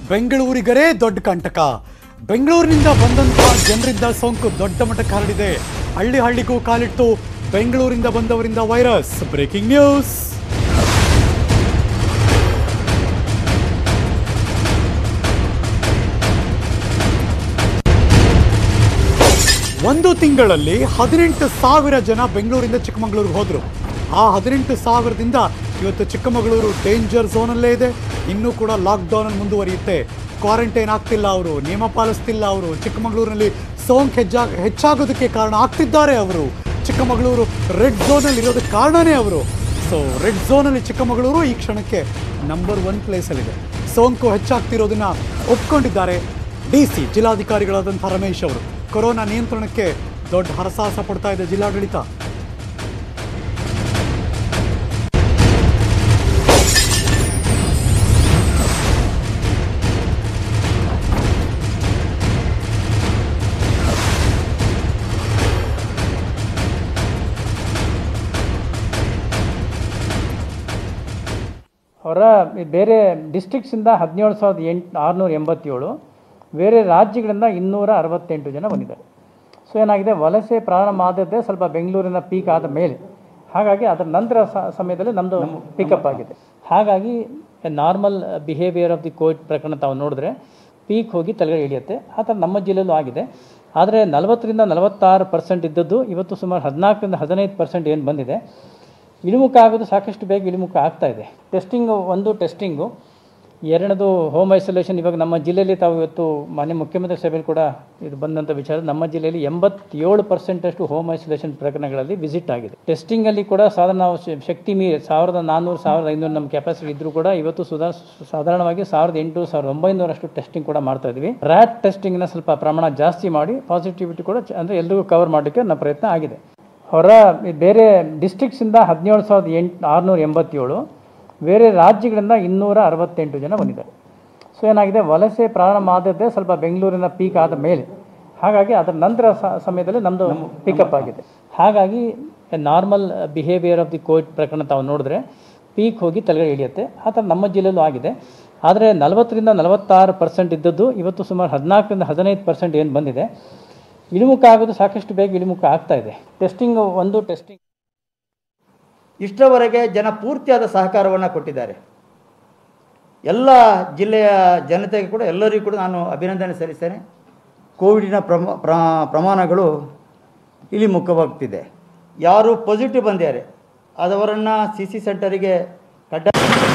ಬೆಂಗಳೂರಿಗರೇ ದೊಡ್ಡ ಕಂಟಕ ಬೆಂಗಳೂರಿನಿಂದ ಬಂದಂತಹ ಜನರಿಂದ ಸೋಂಕು ದೊಡ್ಡ ಮಟ್ಟಕ್ಕೆ ಹರಡಿದೆ ಹಳ್ಳಿ ಹಳ್ಳಿಗೂ ಕಾಲಿಟ್ಟು ಬೆಂಗಳೂರಿಂದ ಬಂದವರಿಂದ ವೈರಸ್ ಬ್ರೇಕಿಂಗ್ ನ್ಯೂಸ್ ಒಂದು ತಿಂಗಳಲ್ಲಿ ಹದಿನೆಂಟು ಸಾವಿರ ಜನ ಬೆಂಗಳೂರಿಂದ ಚಿಕ್ಕಮಗಳೂರಿಗೆ ಹೋದರು ಆ ಹದಿನೆಂಟು ಸಾವಿರದಿಂದ ಇವತ್ತು ಚಿಕ್ಕಮಗಳೂರು ಡೇಂಜರ್ ಝೋನಲ್ಲೇ ಇದೆ ಇನ್ನೂ ಕೂಡ ಲಾಕ್ಡೌನ್ ಮುಂದುವರಿಯುತ್ತೆ ಕ್ವಾರಂಟೈನ್ ಆಗ್ತಿಲ್ಲ ಅವರು ನಿಯಮ ಪಾಲಿಸ್ತಿಲ್ಲ ಅವರು ಚಿಕ್ಕಮಗಳೂರಿನಲ್ಲಿ ಸೋಂಕು ಹೆಚ್ಚಾಗ ಹೆಚ್ಚಾಗೋದಕ್ಕೆ ಕಾರಣ ಆಗ್ತಿದ್ದಾರೆ ಅವರು ಚಿಕ್ಕಮಗಳೂರು ರೆಡ್ ಝೋನಲ್ಲಿ ಇರೋದಕ್ಕೆ ಕಾರಣನೇ ಅವರು ಸೊ ರೆಡ್ ಝೋನಲ್ಲಿ ಚಿಕ್ಕಮಗಳೂರು ಈ ಕ್ಷಣಕ್ಕೆ ನಂಬರ್ ಒನ್ ಪ್ಲೇಸಲ್ಲಿದೆ ಸೋಂಕು ಹೆಚ್ಚಾಗ್ತಿರೋದನ್ನ ಒಪ್ಕೊಂಡಿದ್ದಾರೆ ಡಿ ಸಿ ಜಿಲ್ಲಾಧಿಕಾರಿಗಳಾದಂಥ ರಮೇಶ್ ಅವರು ಕೊರೋನಾ ನಿಯಂತ್ರಣಕ್ಕೆ ದೊಡ್ಡ ಹರಸಾಹಸ ಪಡ್ತಾ ಇದೆ ಜಿಲ್ಲಾಡಳಿತ ಹೊರ ಬೇರೆ ಡಿಸ್ಟ್ರಿಕ್ಟ್ಸಿಂದ ಹದಿನೇಳು ಸಾವಿರದ ಎಂಟು ಆರುನೂರ ಎಂಬತ್ತೇಳು ಬೇರೆ ರಾಜ್ಯಗಳಿಂದ ಇನ್ನೂರ ಅರವತ್ತೆಂಟು ಜನ ಬಂದಿದ್ದಾರೆ ಸೊ ಏನಾಗಿದೆ ವಲಸೆ ಪ್ರಾರಂಭ ಆದದ್ದೇ ಸ್ವಲ್ಪ ಬೆಂಗಳೂರಿನ ಪೀಕ್ ಆದ ಮೇಲೆ ಹಾಗಾಗಿ ಅದರ ನಂತರ ಸ- ಸಮಯದಲ್ಲಿ ನಮ್ಮದು ಪಿಕಪ್ ಆಗಿದೆ ಹಾಗಾಗಿ normal behaviour of the COVID ಪ್ರಕರಣ ತಾವು ನೋಡಿದ್ರೆ ಪೀಕ್ ಹೋಗಿ ತಲೆಗೆ ಇಳಿಯುತ್ತೆ ಆ ಥರ ನಮ್ಮ ಜಿಲ್ಲೆಯಲ್ಲೂ ಆಗಿದೆ ಆದರೆ ನಲವತ್ತರಿಂದ ನಲವತ್ತಾರು ಪರ್ಸೆಂಟ್ ಇದ್ದದ್ದು ಇವತ್ತು ಸುಮಾರು ಹದಿನಾಲ್ಕರಿಂದ ಹದಿನೈದು ಪರ್ಸೆಂಟ್ ಏನು ಬಂದಿದೆ ಇಳಿಮುಖ ಆಗೋದು ಸಾಕಷ್ಟು ಬೇಗ ಇಳಿಮುಖ ಆಗ್ತಾ ಇದೆ ಟೆಸ್ಟಿಂಗು ಒಂದು ಟೆಸ್ಟಿಂಗು ಎರಡನೇದು ಹೋಮ್ ಐಸೋಲೇಷನ್ ಇವಾಗ ನಮ್ಮ ಜಿಲ್ಲೆಯಲ್ಲಿ ತಾವು ಇವತ್ತು ಮಾನ್ಯ ಮುಖ್ಯಮಂತ್ರಿ ಸಭೆಯಲ್ಲಿ ಕೂಡ ಇದು ಬಂದಂಥ ವಿಚಾರ ನಮ್ಮ ಜಿಲ್ಲೆಯಲ್ಲಿ ಎಂಬತ್ತೇಳು ಪರ್ಸೆಂಟಷ್ಟು ಹೋಮ್ ಐಸೋಲೇಷನ್ ಪ್ರಕರಣಗಳಲ್ಲಿ ವಿಸಿಟ್ ಆಗಿದೆ ಟೆಸ್ಟಿಂಗಲ್ಲಿ ಕೂಡ ಸಾಧಾರಣ ನಾವು ಶ- ಶಕ್ತಿ ಮೀ ಸಾವಿರದ ನಾನ್ನೂರು ಸಾವಿರದ ಐನೂರು ನಮ್ಮ ಕೆಪಾಸಿಟಿ ಇದ್ದರೂ ಕೂಡ ಇವತ್ತು ಸುಧಾ ಸಾಧಾರಣವಾಗಿ ಸಾವಿರದ ಎಂಟು ಸಾವಿರದ ಒಂಬೈನೂರಷ್ಟು ಟೆಸ್ಟಿಂಗ್ ಕೂಡ ಮಾಡ್ತಾ ಇದ್ವಿ ರ್ಯಾಟ್ ಟೆಸ್ಟಿಂಗ್ನ ಸ್ವಲ್ಪ ಪ್ರಮಾಣ ಜಾಸ್ತಿ ಮಾಡಿ ಪಾಸಿಟಿವಿಟಿ ಕೂಡ ಚ- ಅಂದರೆ ಎಲ್ರಿಗೂ ಕವರ್ ಮಾಡಲಿಕ್ಕೆ ನಮ್ಮ ಪ್ರಯತ್ನ ಆಗಿದೆ ಹೊರ ಬೇರೆ ಡಿಸ್ಟ್ರಿಕ್ಟ್ಸಿಂದ ಹದಿನೇಳು ಸಾವಿರದ ಎಂಟು ಆರುನೂರ ಎಂಬತ್ತೇಳು ಬೇರೆ ರಾಜ್ಯಗಳಿಂದ ಇನ್ನೂರ ಅರವತ್ತೆಂಟು ಜನ ಬಂದಿದ್ದಾರೆ ಸೊ ಏನಾಗಿದೆ ವಲಸೆ ಪ್ರಾರಂಭ ಆದದ್ದೇ ಸ್ವಲ್ಪ ಬೆಂಗಳೂರಿನ ಪೀಕ್ ಆದ ಮೇಲೆ ಹಾಗಾಗಿ ಅದರ ನಂತರ ಸ- ಸಮಯದಲ್ಲಿ ನಮ್ಮದು ಪಿಕಪ್ ಆಗಿದೆ ಹಾಗಾಗಿ normal behaviour of the COVID ಪ್ರಕರಣ ತಾವು ನೋಡಿದ್ರೆ ಪೀಕ್ ಹೋಗಿ ತಲೆಗೆ ಇಳಿಯುತ್ತೆ ಆ ಥರ ನಮ್ಮ ಜಿಲ್ಲೆಯಲ್ಲೂ ಆಗಿದೆ ಆದರೆ ನಲವತ್ತರಿಂದ ನಲವತ್ತಾರು ಪರ್ಸೆಂಟ್ ಇದ್ದದ್ದು ಇವತ್ತು ಸುಮಾರು ಹದಿನಾಲ್ಕರಿಂದ ಹದಿನೈದು ಪರ್ಸೆಂಟ್ ಏನು ಬಂದಿದೆ ಇಳಿಮುಖ ಆಗೋದು ಸಾಕಷ್ಟು ಬೇಗ ಇಳಿಮುಖ ಆಗ್ತಾ ಇದೆ ಟೆಸ್ಟಿಂಗ್ ಒಂದು ಟೆಸ್ಟಿಂಗ್ ಇಷ್ಟರವರೆಗೆ ಜನ ಪೂರ್ತಿಯಾದ ಸಹಕಾರವನ್ನು ಕೊಟ್ಟಿದ್ದಾರೆ ಎಲ್ಲ ಜಿಲ್ಲೆಯ ಜನತೆಗೆ ಕೂಡ ಎಲ್ಲರಿಗೂ ಕೂಡ ನಾನು ಅಭಿನಂದನೆ ಸಲ್ಲಿಸ್ತೇನೆ ಕೋವಿಡಿನ ಪ್ರಮ ಪ್ರ- ಪ್ರಮಾಣಗಳು ಇಳಿಮುಖವಾಗ್ತಿದೆ ಯಾರು ಪಾಸಿಟಿವ್ ಬಂದಿದ್ದಾರೆ ಅದವರನ್ನು ಸಿ ಸಿ ಸೆಂಟರಿಗೆ ಕಡ್ಡಾಯ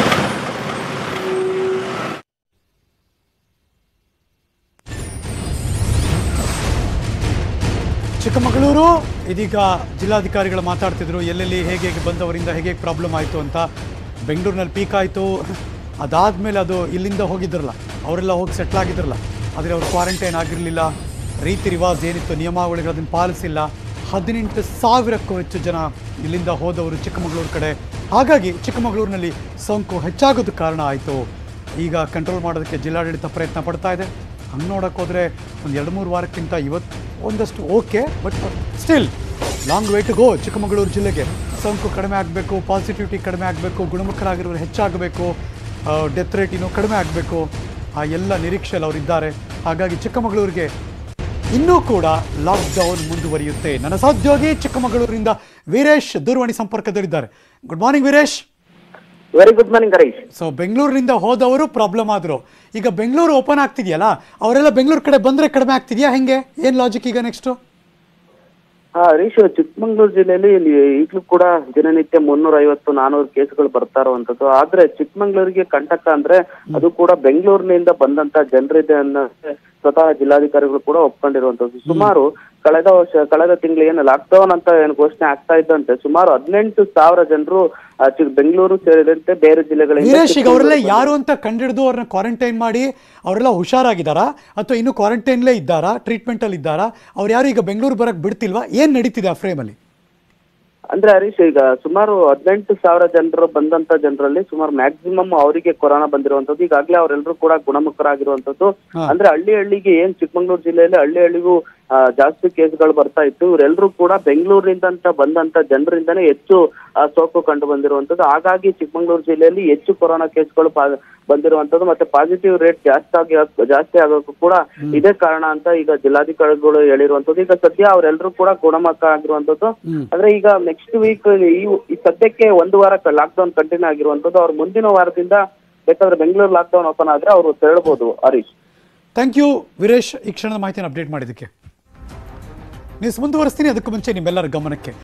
ಚಿಕ್ಕಮಗಳೂರು ಇದೀಗ ಜಿಲ್ಲಾಧಿಕಾರಿಗಳು ಮಾತಾಡ್ತಿದ್ರು ಎಲ್ಲೆಲ್ಲಿ ಹೇಗೆ ಹೇಗೆ ಬಂದವರಿಂದ ಹೇಗೆ ಪ್ರಾಬ್ಲಮ್ ಆಯಿತು ಅಂತ ಬೆಂಗಳೂರಿನಲ್ಲಿ ಪೀಕ್ ಆಯಿತು ಅದಾದಮೇಲೆ ಅದು ಇಲ್ಲಿಂದ ಹೋಗಿದ್ರಲ್ಲ ಅವರೆಲ್ಲ ಹೋಗಿ ಸೆಟ್ಲ್ ಆಗಿದ್ರಲ್ಲ ಆದರೆ ಅವ್ರು ಕ್ವಾರಂಟೈನ್ ಆಗಿರಲಿಲ್ಲ ರೀತಿ ರಿವಾಜ್ ಏನಿತ್ತು ನಿಯಮಾವಳಿಗಳು ಅದನ್ನು ಪಾಲಿಸಿಲ್ಲ ಹದಿನೆಂಟು ಸಾವಿರಕ್ಕೂ ಹೆಚ್ಚು ಜನ ಇಲ್ಲಿಂದ ಹೋದವರು ಚಿಕ್ಕಮಗಳೂರು ಕಡೆ ಹಾಗಾಗಿ ಚಿಕ್ಕಮಗಳೂರಿನಲ್ಲಿ ಸೋಂಕು ಹೆಚ್ಚಾಗೋದಕ್ಕೆ ಕಾರಣ ಆಯಿತು ಈಗ ಕಂಟ್ರೋಲ್ ಮಾಡೋದಕ್ಕೆ ಜಿಲ್ಲಾಡಳಿತ ಪ್ರಯತ್ನ ಪಡ್ತಾ ಇದೆ ಹಂಗೆ ನೋಡೋಕೆ ಹೋದರೆ ಒಂದು ಎರಡು ಮೂರು ವಾರಕ್ಕಿಂತ ಇವತ್ತು ಒಂದಷ್ಟು okay but still long way to go Chikkamagaluru ಜಿಲ್ಲೆಗೆ ಸೋಂಕು ಕಡಿಮೆ ಆಗಬೇಕು ಪಾಸಿಟಿವಿಟಿ ಕಡಿಮೆ ಆಗಬೇಕು ಗುಣಮುಖರಾಗಿರೋರು ಹೆಚ್ಚಾಗಬೇಕು ಡೆತ್ ರೇಟ್ ಇನ್ನೂ ಕಡಿಮೆ ಆಗಬೇಕು ಆ ಎಲ್ಲ ನಿರೀಕ್ಷೆಯಲ್ಲಿ ಅವರಿದ್ದಾರೆ ಹಾಗಾಗಿ ಚಿಕ್ಕಮಗಳೂರಿಗೆ ಇನ್ನೂ ಕೂಡ ಲಾಕ್ಡೌನ್ ಮುಂದುವರಿಯುತ್ತೆ ನನ್ನ ಸಹೋದ್ಯೋಗಿ ಚಿಕ್ಕಮಗಳೂರಿನಿಂದ ವೀರೇಶ್ ದೂರವಾಣಿ ಸಂಪರ್ಕದಲ್ಲಿದ್ದಾರೆ good morning Veeresh very good morning Harish so ಬೆಂಗಳೂರಿನಿಂದ ಹೋದವರು ಪ್ರಾಬ್ಲಮ್ ಆದರು ಈಗ ಬೆಂಗಳೂರು ಓಪನ್ ಆಗ್ತಿದೆಯಲ್ಲ ಅವರೆಲ್ಲ ಬೆಂಗಳೂರು ಕಡೆ ಬಂದರೆ ಕಡಿಮೆ ಆಗ್ತಿದೆಯಾ ಹೆಂಗೆ ಏನು ಲಾಜಿಕ್ ಈಗ ನೆಕ್ಸ್ಟು ಹಾ ಹರೀಶ್ ಚಿಕ್ಕಮಂಗ್ಳೂರು ಜಿಲ್ಲೆಯಲ್ಲಿ ಇಲ್ಲಿ ಈಗಲೂ ಕೂಡ ದಿನನಿತ್ಯ ಮುನ್ನೂರ ಐವತ್ತು ನಾನೂರು ಕೇಸ್ಗಳು ಬರ್ತಾ ಇರುವಂತದ್ದು ಆದ್ರೆ ಚಿಕ್ಕಮಂಗ್ಳೂರಿಗೆ ಕಂಟಕ ಅಂದ್ರೆ ಅದು ಕೂಡ ಬೆಂಗಳೂರಿನಿಂದ ಬಂದಂತ ಜನರಿದೆ ಅನ್ನೋ ಸ್ವತಃ ಜಿಲ್ಲಾಧಿಕಾರಿಗಳು ಕೂಡ ಒಪ್ಕೊಂಡಿರುವಂತದ್ದು ಸುಮಾರು ಕಳೆದ ವರ್ಷ ಕಳೆದ ತಿಂಗಳು ಏನು ಲಾಕ್ಡೌನ್ ಅಂತ ಏನು ಘೋಷಣೆ ಆಗ್ತಾ ಇದ್ದಂತೆ ಸುಮಾರು ಹದಿನೆಂಟು ಸಾವಿರ ಜನರು ಆ, ಚಿ- ಬೆಂಗಳೂರು ಸೇರಿದಂತೆ ಬೇರೆ ಜಿಲ್ಲೆಗಳಿಂದ ವೀರೇಶ್ ಈಗ ಅವರೆಲ್ಲ ಚಿಕ್ಕಮಂಗ್ಳೂರಿಗೆ ಯಾರು ಅಂತ ಕಂಡಿಡಿದು ಅವ್ರನ್ನ ಕ್ವಾರಂಟೈನ್ ಮಾಡಿ ಅವರೆಲ್ಲ ಹುಷಾರಾಗಿದ್ದಾರಾ ಅಥವಾ ಇನ್ನೂ ಕ್ವಾರಂಟೈನ್ಲೇ ಇದ್ದಾರಾ ಟ್ರೀಟ್ಮೆಂಟಲ್ಲಿ ಇದ್ದಾರಾ ಅವ್ರು ಯಾರು ಈಗ ಬೆಂಗಳೂರು ಬರಕ್ಕೆ ಬಿಡ್ತಿಲ್ವಾ ಏನು ನಡೀತಿದೆ ಆ ಫ್ರೇಮಲ್ಲಿ ಅಂದ್ರೆ ಹರೀಶ್ ಈಗ ಸುಮಾರು ಹದಿನೆಂಟು ಸಾವಿರ ಜನರು ಬಂದಂತ ಜನರಲ್ಲಿ ಸುಮಾರು ಮ್ಯಾಕ್ಸಿಮಮ್ ಅವರಿಗೆ ಕೊರೋನಾ ಬಂದಿರುವಂತದ್ದು ಈಗಾಗಲೇ ಅವರೆಲ್ಲರೂ ಕೂಡ ಗುಣಮುಖರಾಗಿರುವಂತದ್ದು ಹಾ. ಅಂದ್ರೆ ಹಳ್ಳಿ ಹಳ್ಳಿಗೆ ಏನ್ ಚಿಕ್ಕಮಂಗ್ಳೂರು ಜಿಲ್ಲೆಯಲ್ಲಿ ಹಳ್ಳಿ ಹಳ್ಳಿಗೂ ಆ, ಜಾಸ್ತಿ ಕೇಸ್ಗಳು ಬರ್ತಾ ಇತ್ತು ಇವರೆಲ್ಲರೂ ಕೂಡ ಬೆಂಗಳೂರಿನಿಂದ ಬಂದಂತ ಜನರಿಂದನೇ ಹೆಚ್ಚು ಆ, ಸೋಂಕು ಕಂಡು ಬಂದಿರುವಂತದ್ದು ಹಾಗಾಗಿ ಚಿಕ್ಕಮಗಳೂರು ಜಿಲ್ಲೆಯಲ್ಲಿ ಹೆಚ್ಚು ಕೊರೋನಾ ಕೇಸ್ಗಳು ಪಾ- ಬಂದಿರುವಂತದ್ದು ಮತ್ತೆ ಪಾಸಿಟಿವ್ ರೇಟ್ ಜಾಸ್ತಿ ಆಗಿ ಜಾಸ್ತಿ ಆಗೋಕ್ಕೂ ಕೂಡ ಇದೇ ಕಾರಣ ಅಂತ ಈಗ ಜಿಲ್ಲಾಧಿಕಾರಿಗಳು ಹೇಳಿರುವಂತದ್ದು ಈಗ ಸದ್ಯ ಅವರೆಲ್ಲರೂ ಕೂಡ ಗುಣಮುಖ ಆಗಿರುವಂತದ್ದು ಅಂದ್ರೆ ಈಗ ನೆಕ್ಸ್ಟ್ ವೀಕ್ ಈ ಈ ಸದ್ಯಕ್ಕೆ ಒಂದು ವಾರ ಲಾಕ್ ಡೌನ್ ಕಂಟಿನ್ಯೂ ಆಗಿರುವಂತದ್ದು ಅವ್ರ ಮುಂದಿನ ವಾರದಿಂದ ಬೇಕಾದ್ರೆ ಬೆಂಗಳೂರು ಲಾಕ್ ಡೌನ್ ಓಪನ್ ಆದ್ರೆ ಅವರು ತೆರಳಬಹುದು ಹರೀಶ್ ಥ್ಯಾಂಕ್ ಯು ವೀರೇಶ್ ಈ ಕ್ಷಣದ ಮಾಹಿತಿಯನ್ನು ಅಪ್ಡೇಟ್ ಮಾಡಿದ್ದಕ್ಕೆ ನ್ಯೂಸ್ ಮುಂದುವರಿಸ್ತೀನಿ ಅದಕ್ಕೂ ಮುಂಚೆ ನಿಮ್ಮೆಲ್ಲರ ಗಮನಕ್ಕೆ